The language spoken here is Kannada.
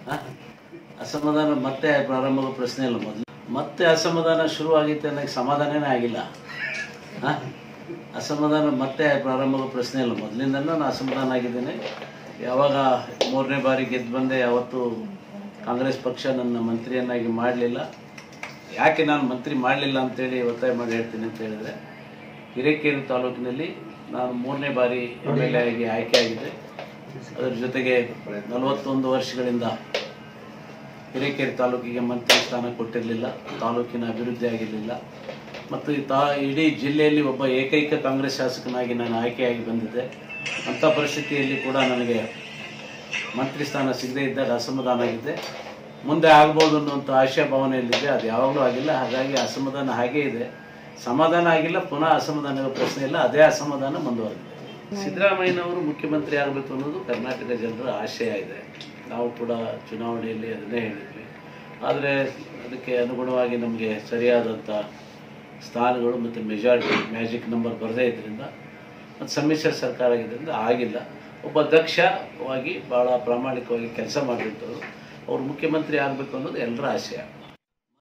ಆ? ಅಸಮಾಧಾನ ಮತ್ತೆ ಪ್ರಾರಂಭ ಪ್ರಶ್ನೆ ಇಲ್ಲ ಮೊದಲು ಮತ್ತೆ ಅಸಮಾಧಾನ ಶುರು ಆಗೈತೆ ಅನ್ನೋಕ್ಕೆ ಸಮಾಧಾನನೇ ಆಗಿಲ್ಲ ಆ? ಅಸಮಾಧಾನ ಮತ್ತೆ ಪ್ರಾರಂಭ ಪ್ರಶ್ನೆ ಇಲ್ಲ ಮೊದಲಿಂದನೂ ನಾನು ಅಸಮಾಧಾನ ಆಗಿದ್ದೇನೆ ಯಾವಾಗ ಮೂರನೇ ಬಾರಿ ಗೆದ್ದು ಬಂದೆ ಯಾವತ್ತೂ ಕಾಂಗ್ರೆಸ್ ಪಕ್ಷ ನನ್ನ ಮಂತ್ರಿಯನ್ನಾಗಿ ಮಾಡಲಿಲ್ಲ ಯಾಕೆ ನಾನು ಮಂತ್ರಿ ಮಾಡಲಿಲ್ಲ ಅಂತೇಳಿ ಒತ್ತಾಯ ಮಾಡಿ ಹೇಳ್ತೀನಿ ಅಂತ ಹೇಳಿದ್ರೆ ಹಿರೇಕೆರೆ ತಾಲೂಕಿನಲ್ಲಿ ನಾನು ಮೂರನೇ ಬಾರಿ ಎಮ್ ಎಲ್ ಎ ಆಗಿ ಆಯ್ಕೆಯಾಗಿದೆ ಅದರ ಜೊತೆಗೆ ನಲವತ್ತೊಂದು ವರ್ಷಗಳಿಂದ ಹಿರೇಕೆರೆ ತಾಲೂಕಿಗೆ ಮಂತ್ರಿ ಸ್ಥಾನ ಕೊಟ್ಟಿರಲಿಲ್ಲ ತಾಲೂಕಿನ ಅಭಿವೃದ್ಧಿ ಆಗಿರಲಿಲ್ಲ ಮತ್ತು ಈ ತಾ ಇಡೀ ಜಿಲ್ಲೆಯಲ್ಲಿ ಒಬ್ಬ ಏಕೈಕ ಕಾಂಗ್ರೆಸ್ ಶಾಸಕನಾಗಿ ನಾನು ಆಯ್ಕೆಯಾಗಿ ಬಂದಿದ್ದೆ ಅಂಥ ಪರಿಸ್ಥಿತಿಯಲ್ಲಿ ಕೂಡ ನನಗೆ ಮಂತ್ರಿ ಸ್ಥಾನ ಸಿಗದೇ ಇದ್ದಾಗ ಅಸಮಾಧಾನ ಆಗಿದೆ ಮುಂದೆ ಆಗ್ಬೋದು ಅನ್ನುವಂಥ ಆಶಾಭಾವನೆಯಲ್ಲಿದೆ ಅದು ಯಾವಾಗಲೂ ಆಗಿಲ್ಲ ಹಾಗಾಗಿ ಅಸಮಾಧಾನ ಹಾಗೇ ಇದೆ ಸಮಾಧಾನ ಆಗಿಲ್ಲ ಪುನಃ ಅಸಮಾಧಾನದ ಪ್ರಶ್ನೆ ಇಲ್ಲ ಅದೇ ಅಸಮಾಧಾನ ಮುಂದುವರೆದಿದೆ ಸಿದ್ದರಾಮಯ್ಯನವರು ಮುಖ್ಯಮಂತ್ರಿ ಆಗಬೇಕು ಅನ್ನೋದು ಕರ್ನಾಟಕ ಜನರ ಆಶಯ ಇದೆ ನಾವು ಕೂಡ ಚುನಾವಣೆಯಲ್ಲಿ ಅದನ್ನೇ ಹೇಳಿದ್ವಿ ಆದರೆ ಅದಕ್ಕೆ ಅನುಗುಣವಾಗಿ ನಮಗೆ ಸರಿಯಾದಂಥ ಸ್ಥಾನಗಳು ಮತ್ತು ಮೆಜಾರಿಟಿ ಮ್ಯಾಜಿಕ್ ನಂಬರ್ ಬರದೇ ಇದರಿಂದ ಮತ್ತು ಸಮ್ಮಿಶ್ರ ಸರ್ಕಾರ ಆಗಿದ್ದರಿಂದ ಆಗಿಲ್ಲ ಒಬ್ಬ ದಕ್ಷವಾಗಿ ಭಾಳ ಪ್ರಾಮಾಣಿಕವಾಗಿ ಕೆಲಸ ಮಾಡಿರ್ತವರು ಅವರು ಮುಖ್ಯಮಂತ್ರಿ ಆಗಬೇಕು ಅನ್ನೋದು ಎಲ್ಲರ ಆಶಯ